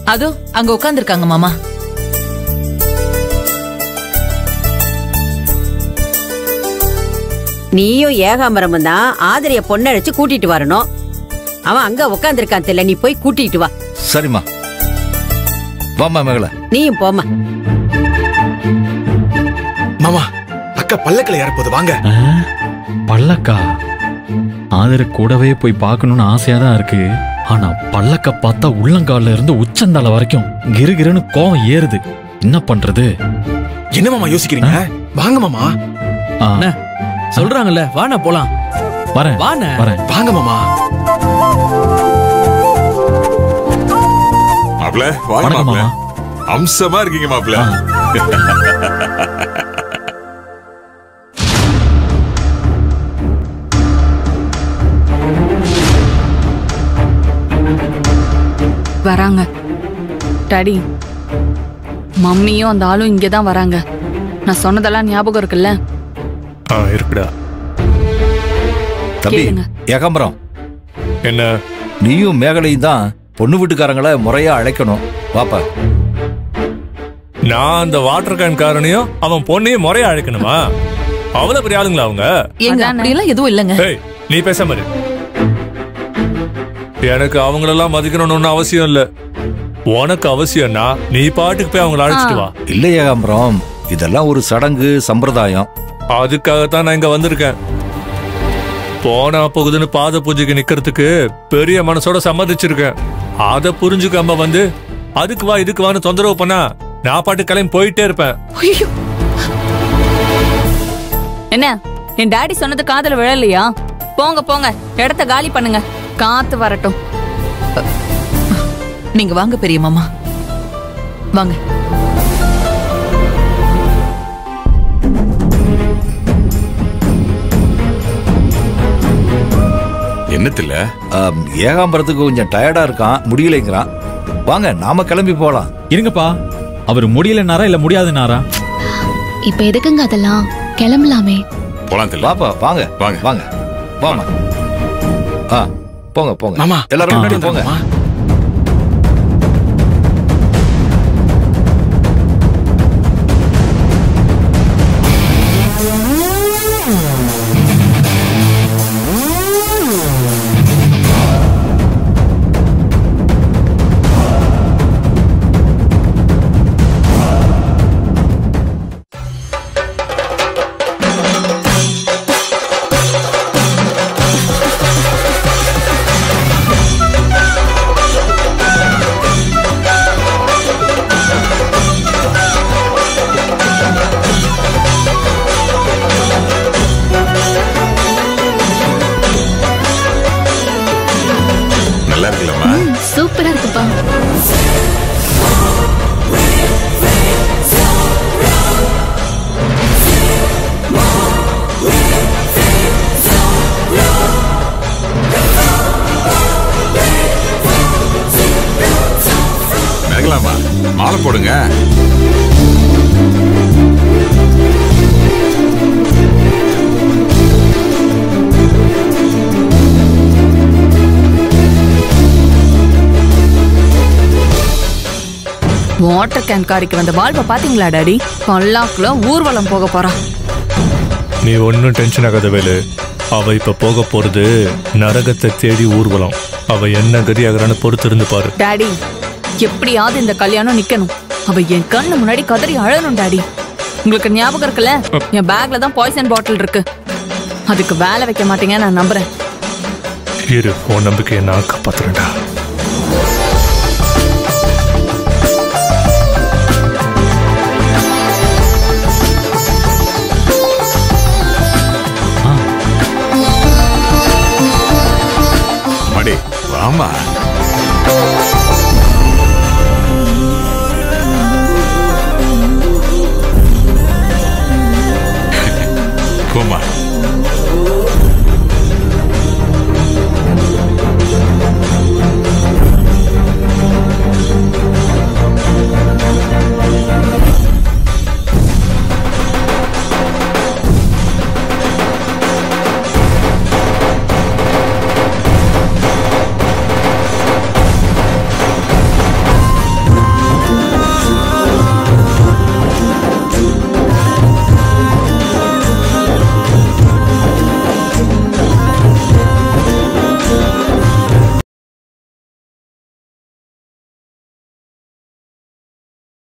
அதோ அங்க உட்கார்ந்திருக்காங்க மாமா நீயும் ஏகாம்பரமும் தான் ஆதிரிய பொண்ணழைச்சு கூட்டிட்டு வரணும் அவன் அங்க உட்காந்துருக்கான் தெரியல நீ போய் கூட்டிட்டு வா சரிம்மா வாம்மா மகள நீயும் போம்மா மாமா அக்கா பல்லக்கில் ஏறப்போது வாங்க ஆ, பல்லக்கா ஆதர கூடவே போய் பார்க்கணும்னு ஆசையா தான் இருக்கு ஆனா பல்லக்க பார்த்தா உள்ளங்கால்ல இருந்து உச்சந்தால வரைக்கும் கிருகிருன்னு கோவம் ஏறுது என்ன பண்றது என்ன மாமா யோசிக்கிறீங்க வாங்க மாமா ஆ, அண்ணே, சொல்றாங்கல்ல வாண்ணா போலாம் வரேன் வாண்ணே வரேன் வாங்க மாமா மாப்ள வாங்க வணக்கம் மாப்ள மாமா அம்சமா இருக்கீங்க மாப்ள ஆ. வராங்க டாடி மம்மியும் அந்த ஆளும் இங்கே தான் வராங்க நான் சொன்னதெல்லாம் ஞாபகம் இருக்குல்ல ஆ இருக்குடா தம்பி கேளுங்க. ஏகாம்பரம் என்ன நீயும் மேகலையும் தான் பொண்ணு வீட்டுக்காரங்கள முறையா அழைக்கணும் வாப்பா நான் அந்த வாட்டர் கேன் காரனையும் அவன் பொண்ணையும் முறைய அழைக்கணுமா அவ்வளவு பெரிய ஆளுங்களா அவங்க எங்க அதானே. அப்படியெல்லாம் எதுவும் இல்லைங்க ஏய் நீ பேசாம இரு எனக்கு அவங்களெல்லாம் மதிக்கணும்னு ஒண்ணும் அவசியம் இல்ல உனக்கு அவசியம்னா நீ பாட்டுக்கு போய் அவங்கள அழைச்சிட்டு வா இல்ல ஏகாம்பரம் இதெல்லாம் ஒரு சடங்கு சம்பிரதாயம் அதுக்காகத்தான் நான் இங்க வந்திருக்கேன் போனா போகுதுன்னு பாத பூஜைக்கு நிக்கிறதுக்கு பெரிய மனசோட சம்மதிச்சிருக்கேன் அத புரிஞ்சுக்காம வந்து அதுக்கு வா இதுக்கு வான்னு தொந்தரவு பண்ணா நான் பாட்டு கிளம்பி போயிட்டே இருப்பேன் ஐயோ என்ன என் டாடி சொன்னது காதுல விழலையா போங்க போங்க இடத்த காலி பண்ணுங்க காத்து வரட்டும் நீங்க வாங்க பெரிய மாமா வாங்க என்னத்துல ஆம், ஏகாம்பரத்துக்கு கொஞ்சம் டயர்டா இருக்கான் முடியலைங்கிறான் வாங்க நாம கிளம்பி போலாம் இருங்கப்பா அவர் முடியலனாரா இல்ல முடியாதுனாரா இப்ப எதுக்குங்க அதெல்லாம் கிளம்பலாமே போலாம் தில்ல வாப்பா வாங்க வாங்க. வாங்க வாமா ஆ போங்க போங்க மாமா எல்லாரும் முன்னாடி முன்னாடி போங்க மாமா நல்லா இருக்கலாமா சூப்பரா இருக்குப்பா மேகலாமா மாலை போடுங்க வாட்டர் கேன் காரிக்கு வந்த வாழ்வை பாத்தீங்களா டாடி பல்லாக்குல ஊர்வலம் போக போறான் நீ ஒன்னும் டென்ஷன் ஆகாத வேலு அவ இப்ப போக போறது நரகத்தை தேடி ஊர்வலம் அவ என்ன கதி ஆகுறான்னு பொறுத்து இருந்து பாரு டாடி எப்படியாவது இந்த கல்யாணம் நிக்கணும் அவ என் கண்ணு முன்னாடி கதறி அழணும் டாடி உங்களுக்கு ஞாபகம் இருக்குல்ல என் பேக்ல தான் பாய்சன் பாட்டில் இருக்கு அதுக்கு வேலை வைக்க மாட்டீங்க நான் நம்புறேன் இரு உன் நம்பிக்கையை நான் காப்பாத்துறேன்டா